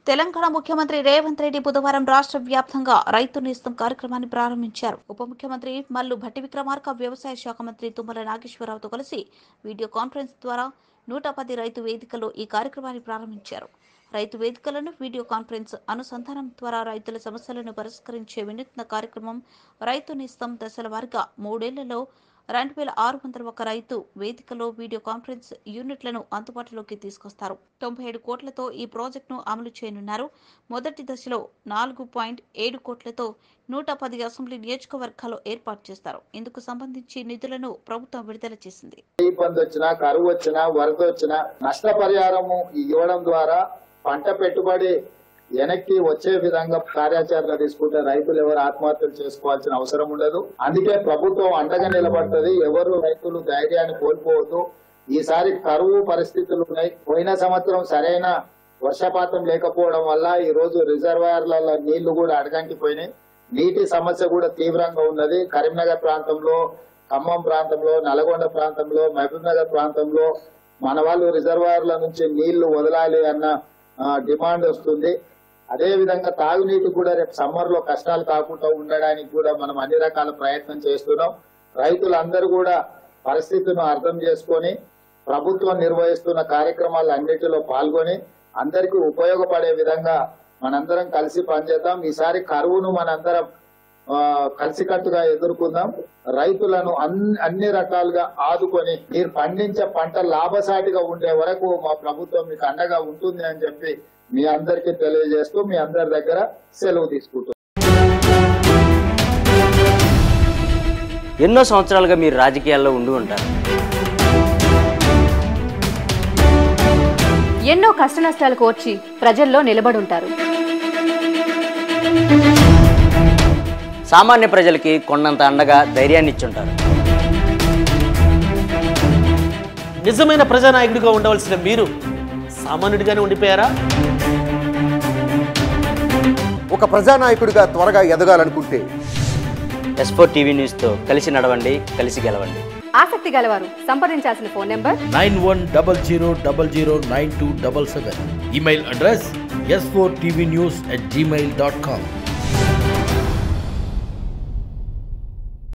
తెలంగాణ ముఖ్యమంత్రి రేవంత్ రెడ్డి బుధవారం రాష్ట్ర వ్యాప్తంగా రైతు నేస్తం కార్యక్రమాన్ని ప్రారంభించారు ఉప ముఖ్యమంత్రి మల్లు భట్టి విక్రమార్క వ్యవసాయ శాఖ మంత్రి తుమ్మల నాగేశ్వరరావుతో కలిసి వీడియో కాన్ఫరెన్స్ ద్వారా నూట పది రైతు వేదికలో ఈ కార్యక్రమాన్ని ప్రారంభించారు రైతు వేదికలను వీడియో కాన్ఫరెన్స్ అనుసంధానం ద్వారా రైతుల సమస్యలను పరిష్కరించే వినూత్న కార్యక్రమం రైతు నేస్తం దశల వారీగా మూడేళ్లలో రెండు వేల ఆరు వందల ఒక రైతు వేదికలో వీడియో కాన్ఫరెన్స్ యూనిట్లను అందుబాటులోకి తీసుకొస్తారు తొంభై ఏడు కోట్లతో ఈ ప్రాజెక్టును అమలు చేయనున్నారు మొదటి దశలో నాలుగు పాయింట్ ఏడు కోట్లతో నూట పది అసెంబ్లీ నియోజకవర్గాల్లో ఏర్పాటు చేస్తారు ఇందుకు సంబంధించి నిధులను ప్రభుత్వం విడుదల చేసింది ఇబ్బంది వచ్చినా కరువు వచ్చినా వరద వచ్చినా నష్టపరిహారము ఇవ్వడం ద్వారా పంట పెట్టుబడి వెనక్కి వచ్చే విధంగా కార్యాచరణ తీసుకుంటే రైతులు ఎవరు ఆత్మహత్యలు చేసుకోవాల్సిన అవసరం ఉండదు అందుకే ప్రభుత్వం అండగా నిలబడుతుంది ఎవరు రైతులు ధైర్యాన్ని కోల్పోవద్దు ఈసారి కరువు పరిస్థితులు ఉన్నాయి పోయిన సంవత్సరం సరైన వర్షపాతం లేకపోవడం వల్ల ఈ రోజు రిజర్వాయర్లలో నీళ్లు కూడా అడగంటిపోయినాయి నీటి సమస్య కూడా తీవ్రంగా ఉన్నది కరీంనగర్ ప్రాంతంలో ఖమ్మం ప్రాంతంలో నల్గొండ ప్రాంతంలో మహబూబ్ నగర్ ప్రాంతంలో మన వాళ్ళు రిజర్వాయర్ల నుంచి నీళ్లు వదలాలి అన్న ఆ, డిమాండ్ వస్తుంది అదే విధంగా తాగునీటి కూడా రేపు సమ్మర్ లో కష్టాలు కాకుండా ఉండడానికి కూడా మనం అన్ని రకాల ప్రయత్నం చేస్తున్నాం రైతులందరూ కూడా పరిస్థితిని అర్థం చేసుకొని ప్రభుత్వం నిర్వహిస్తున్న కార్యక్రమాలు అన్నిటిలో పాల్గొని అందరికీ ఉపయోగపడే విధంగా మనందరం కలిసి పనిచేద్దాం ఈసారి కరువును మనందరం ఆ, కలిసికట్టుగా ఎదుర్కొందాం రైతులను అన్ని అన్ని రకాలుగా ఆదుకొని మీరు పండించే పంట లాభసాటిగా ఉండే వరకు మా ప్రభుత్వం మీకు అండగా ఉంటుంది అని చెప్పి మీ అందరికీ తెలియజేస్తూ మీ అందరి దగ్గర సెలవు తీసుకుంటున్నాం ఎన్నో సంవత్సరాలుగా మీరు రాజకీయాల్లో ఉండి ఉంటారు ఎన్నో కష్టనష్టాలు కోర్చి ప్రజల్లో నిలబడుంటారు సామాన్య ప్రజలకి కొండంత అండగా ధైర్యాన్ని ఇచ్చుంటారు నిజమైన ప్రజానాయకుడిగా ఉండవలసిన మీరు సామాన్యుడిగానే ఉండిపోయారా ఒక ప్రజానాయకుడిగా త్వరగా ఎదగాలనుకుంటే ఎస్ ఫోర్ టీవీ న్యూస్తో కలిసి నడవండి కలిసి గెలవండి ఆసక్తి గలవారు సంప్రదించాల్సిన phone number nine one double zero double zero nine two double seven email address S four TV news at Gmail dot com